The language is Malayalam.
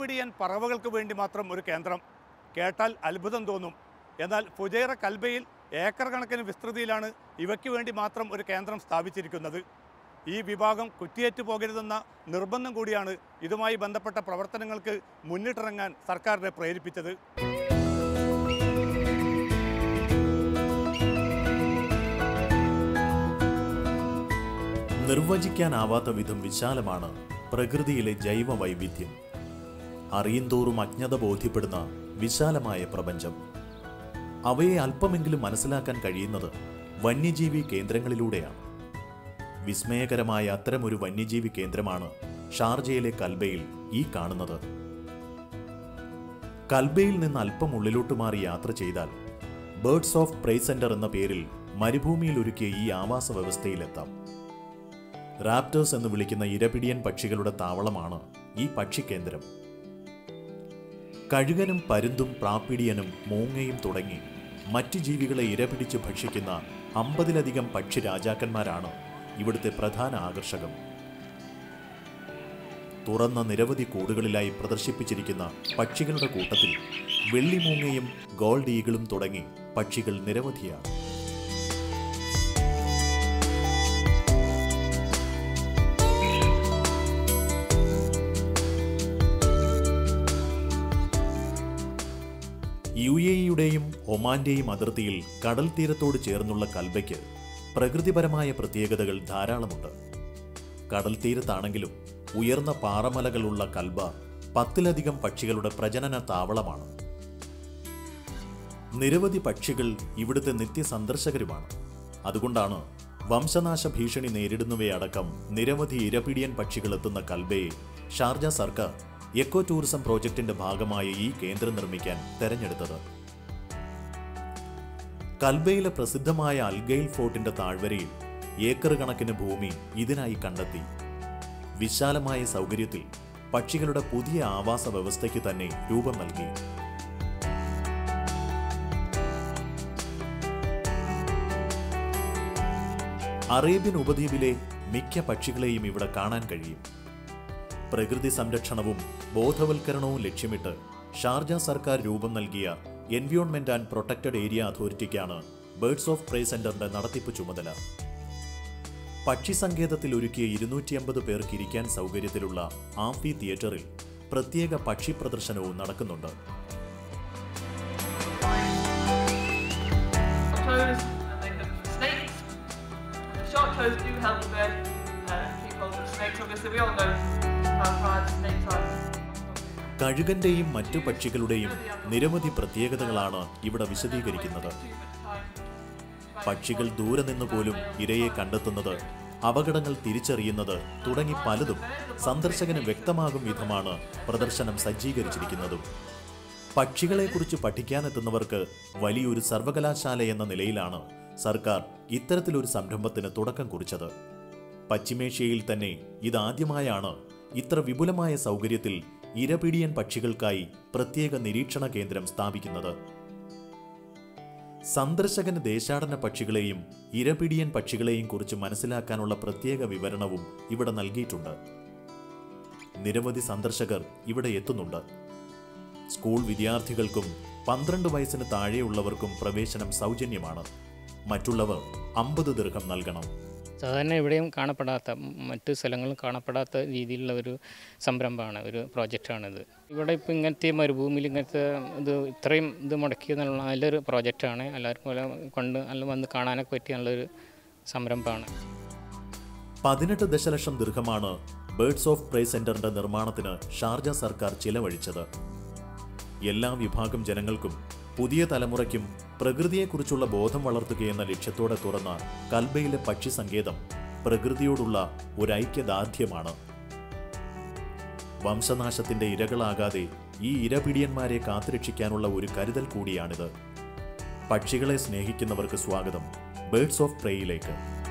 പിടിയൻ പറവകൾക്ക് വേണ്ടി മാത്രം ഒരു കേന്ദ്രം കേട്ടാൽ അത്ഭുതം തോന്നും എന്നാൽ ഫുജൈറ കൽബയിൽ ഏക്കർ കണക്കിന് വിസ്തൃതിയിലാണ് ഇവയ്ക്ക് വേണ്ടി മാത്രം ഒരു കേന്ദ്രം സ്ഥാപിച്ചിരിക്കുന്നത് ഈ വിഭാഗം കുറ്റിയേറ്റു പോകരുതെന്ന നിർബന്ധം കൂടിയാണ് ഇതുമായി ബന്ധപ്പെട്ട പ്രവർത്തനങ്ങൾക്ക് മുന്നിട്ടിറങ്ങാൻ സർക്കാരിനെ പ്രേരിപ്പിച്ചത് നിർവചിക്കാനാവാത്ത വിധം വിശാലമാണ് പ്രകൃതിയിലെ ജൈവ വൈവിധ്യം അറിയുന്തോറും അജ്ഞത ബോധ്യപ്പെടുന്ന വിശാലമായ പ്രപഞ്ചം അവയെ അല്പമെങ്കിലും മനസ്സിലാക്കാൻ കഴിയുന്നത് വന്യജീവി കേന്ദ്രങ്ങളിലൂടെയാണ് വിസ്മയകരമായ അത്തരമൊരു വന്യജീവി കേന്ദ്രമാണ് ഷാർജയിലെ കൽബയിൽ ഈ കാണുന്നത് കൽബയിൽ നിന്ന് അല്പം ഉള്ളിലോട്ട് മാറി യാത്ര ചെയ്താൽ ബേർഡ്സ് ഓഫ് പ്രേ സെന്റർ എന്ന പേരിൽ മരുഭൂമിയിൽ ഒരുക്കിയ ഈ ആവാസ വ്യവസ്ഥയിലെത്താം റാപ്റ്റേഴ്സ് എന്ന് വിളിക്കുന്ന ഇരപിടിയൻ പക്ഷികളുടെ താവളമാണ് ഈ പക്ഷിക്കേന്ദ്രം കഴുകനും പരുന്തും പ്രാപ്പിടിയനും മൂങ്ങയും തുടങ്ങി മറ്റു ജീവികളെ ഇരപിടിച്ച് ഭക്ഷിക്കുന്ന അമ്പതിലധികം പക്ഷി രാജാക്കന്മാരാണ് ഇവിടുത്തെ പ്രധാന ആകർഷകം തുറന്ന നിരവധി കൂടുകളിലായി പ്രദർശിപ്പിച്ചിരിക്കുന്ന പക്ഷികളുടെ കൂട്ടത്തിൽ വെള്ളിമൂങ്ങയും ഗോൾഡ് ഈഗിളും തുടങ്ങി പക്ഷികൾ നിരവധിയാണ് യു എ ഇയുടെയും ഒമാന്റെയും അതിർത്തിയിൽ കടൽ തീരത്തോട് ചേർന്നുള്ള കൽബയ്ക്ക് പ്രകൃതിപരമായ പ്രത്യേകതകൾ ധാരാളമുണ്ട് കടൽ തീരത്താണെങ്കിലും ഉയർന്ന പാറമലകളുള്ള കൽബ പത്തിലധികം പക്ഷികളുടെ പ്രജനന താവളമാണ് നിരവധി പക്ഷികൾ ഇവിടുത്തെ നിത്യസന്ദർശകരുമാണ് അതുകൊണ്ടാണ് വംശനാശ ഭീഷണി നേരിടുന്നവയടക്കം നിരവധി ഇരപിടിയൻ പക്ഷികൾ എത്തുന്ന കൽബയെ ഷാർജ സർക്കാർ എക്കോ ടൂറിസം പ്രോജക്റ്റിന്റെ ഭാഗമായ ഈ കേന്ദ്രം നിർമ്മിക്കാൻ തെരഞ്ഞെടുത്തത് കൽബയിലെ പ്രസിദ്ധമായ അൽഗൈൽ ഫോർട്ടിന്റെ താഴ്വരയിൽ ഏക്കർ കണക്കിന് ഭൂമി ഇതിനായി കണ്ടെത്തി വിശാലമായ സൗകര്യത്തിൽ പക്ഷികളുടെ പുതിയ ആവാസ വ്യവസ്ഥയ്ക്ക് തന്നെ രൂപം നൽകി അറേബ്യൻ ഉപദ്വീപിലെ മിക്ക പക്ഷികളെയും ഇവിടെ കാണാൻ കഴിയും പ്രകൃതി സംരക്ഷണവും ബോധവൽക്കരണവും ലക്ഷ്യമിട്ട് ഷാർജ സർക്കാർ രൂപം നൽകിയ എൻവിയോൺമെന്റ് ആൻഡ് പ്രൊട്ടക്റ്റഡ് ഏരിയ അതോറിറ്റിക്കാണ് ബേർഡ്സ് ഓഫ് പ്രേ സെന്ററിന്റെ നടത്തിപ്പ് ചുമതല പക്ഷി സങ്കേതത്തിൽ ഒരുക്കിയ ഇരുന്നൂറ്റി അമ്പത് പേർക്ക് ഇരിക്കാൻ സൗകര്യത്തിലുള്ള ആംഫി തിയേറ്ററിൽ പ്രത്യേക പക്ഷി പ്രദർശനവും നടക്കുന്നുണ്ട് toes and they have snakes. The short toes do help the bird uh, keep hold of snakes. Obviously, we all know how hard snakes are. കഴുകന്റെയും മറ്റു പക്ഷികളുടെയും നിരവധി പ്രത്യേകതകളാണ് ഇവിടെ വിശദീകരിക്കുന്നത് പക്ഷികൾ ദൂരെ നിന്ന് പോലും ഇരയെ കണ്ടെത്തുന്നത് അപകടങ്ങൾ തിരിച്ചറിയുന്നത് തുടങ്ങി പലതും സന്ദർശകന് വ്യക്തമാകും വിധമാണ് പ്രദർശനം സജ്ജീകരിച്ചിരിക്കുന്നതും പക്ഷികളെക്കുറിച്ച് പഠിക്കാനെത്തുന്നവർക്ക് വലിയൊരു സർവകലാശാല എന്ന നിലയിലാണ് സർക്കാർ ഇത്തരത്തിലൊരു സംരംഭത്തിന് തുടക്കം കുറിച്ചത് പശ്ചിമേഷ്യയിൽ തന്നെ ഇതാദ്യമായാണ് ഇത്ര വിപുലമായ സൗകര്യത്തിൽ ഇരപിടിയൻ പക്ഷികൾക്കായി പ്രത്യേക നിരീക്ഷണ കേന്ദ്രം സ്ഥാപിക്കുന്നത് സന്ദർശകന് ദേശാടന പക്ഷികളെയും ഇരപിടിയൻ പക്ഷികളെയും കുറിച്ച് മനസ്സിലാക്കാനുള്ള പ്രത്യേക വിവരണവും ഇവിടെ നൽകിയിട്ടുണ്ട് നിരവധി സന്ദർശകർ ഇവിടെ എത്തുന്നുണ്ട് സ്കൂൾ വിദ്യാർത്ഥികൾക്കും പന്ത്രണ്ട് വയസ്സിന് താഴെയുള്ളവർക്കും പ്രവേശനം സൗജന്യമാണ് മറ്റുള്ളവർ അമ്പത് ദീർഘം നൽകണം സാധാരണ എവിടെയും കാണപ്പെടാത്ത മറ്റു സ്ഥലങ്ങളും കാണപ്പെടാത്ത രീതിയിലുള്ള ഒരു സംരംഭമാണ് ഒരു പ്രോജക്റ്റാണിത് ഇവിടെ ഇപ്പോൾ ഇങ്ങനത്തെ മരുഭൂമിയിൽ ഇങ്ങനത്തെ ഇത് ഇത്രയും ഇത് മുടക്കിയെന്നുള്ള നല്ലൊരു പ്രോജക്റ്റാണ് എല്ലാവർക്കും പോലെ കൊണ്ട് നല്ല വന്ന് കാണാനൊക്കെ പറ്റിയ നല്ലൊരു സംരംഭമാണ് പതിനെട്ട് ദശലക്ഷം ദീർഘമാണ് ബേർഡ്സ് ഓഫ് പ്രേ സെന്ററിന്റെ നിർമ്മാണത്തിന് ഷാർജ സർക്കാർ ചിലവഴിച്ചത് എല്ലാ വിഭാഗം ജനങ്ങൾക്കും പുതിയ തലമുറയ്ക്കും പ്രകൃതിയെക്കുറിച്ചുള്ള ബോധം വളർത്തുകയെന്ന ലക്ഷ്യത്തോടെ തുറന്ന കൽബയിലെ പക്ഷി സങ്കേതം പ്രകൃതിയോടുള്ള ഒരു ഐക്യദാർഢ്യമാണ് വംശനാശത്തിന്റെ ഇരകളാകാതെ ഈ ഇരപിടിയന്മാരെ കാത്തുരക്ഷിക്കാനുള്ള ഒരു കരുതൽ കൂടിയാണിത് പക്ഷികളെ സ്നേഹിക്കുന്നവർക്ക് സ്വാഗതം ബേർഡ്സ് ഓഫ് പ്രേയിലേക്ക്